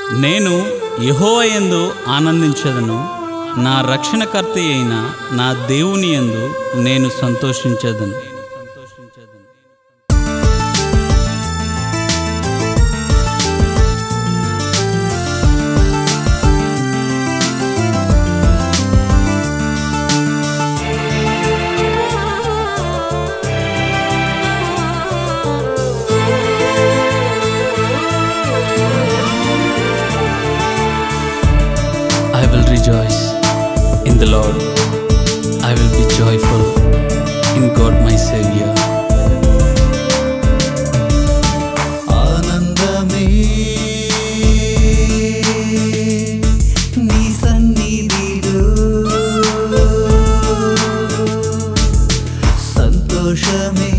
నేను యెహోవాయందు ఆనందించదను నా రక్షణకర్త అయిన నా దేవుని యందు నేను సంతోషించదను I will rejoice in the Lord. I will be joyful in God my Savior. ఆనందమే నీ సన్నిధిలో సంతోషమే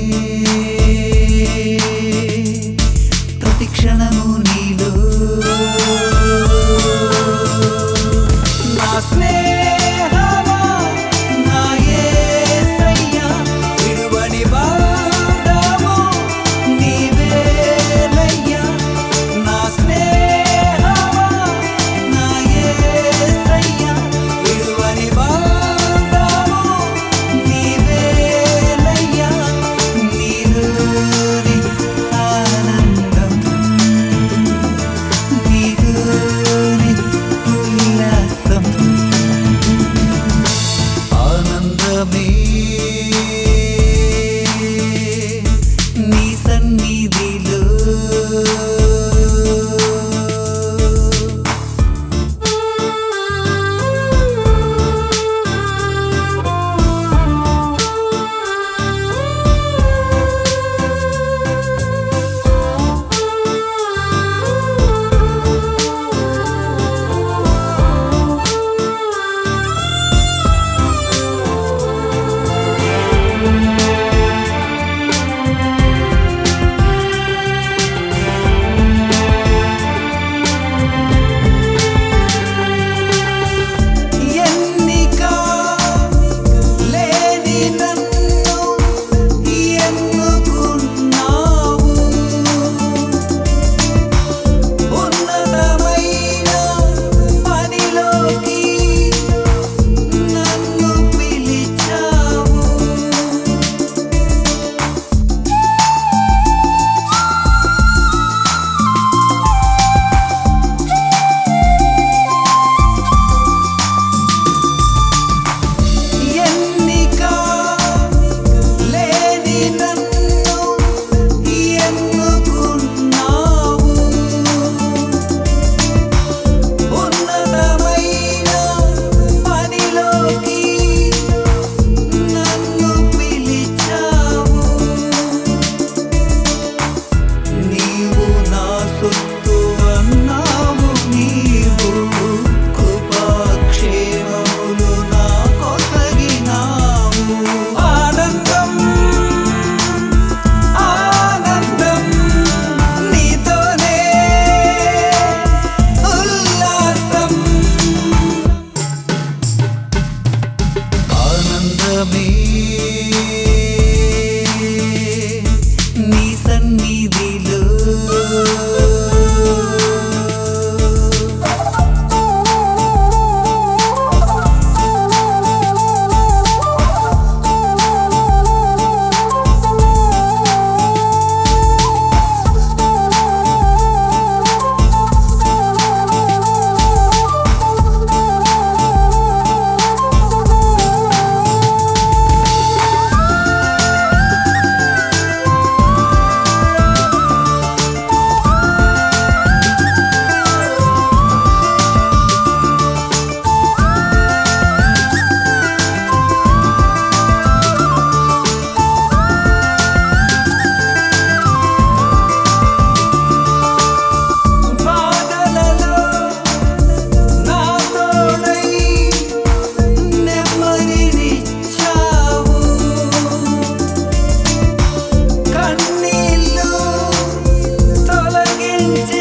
ప్రతి క్షణము నీలో నా స్నేహమా నా యేసయ్యా విడువని బంధము నీవేనయ్యా నా స్నేహమా నా యేసయ్యా విడువని బంధము నీవేనయ్యా నీలోని ఆనందం నీలోని ఉల్లాసం ఆనందమే నీ సన్నిధిలో ఎన్నిక లేని నన్ను ఎన్నుకున్నావు ఉన్నతమైన పనిలోకి నన్ను పిలిచావు ఎన్నిక లేని నన్ను ఎన్నుకున్నావు ఉన్నతమైన పనిలోకి నన్ను పిలిచావు నీవు నా సొత్తు అన్నావు నీవు కృపాక్షేమములు నా కొసగినావు ఆనందం ఆనందం నీతోనే ఉల్లాసం ఆనందమే నీ సన్నిధిలో బాధలలో నా తోడై నెమ్మదినిచ్చావు కన్నీళ్ళు తొలగించి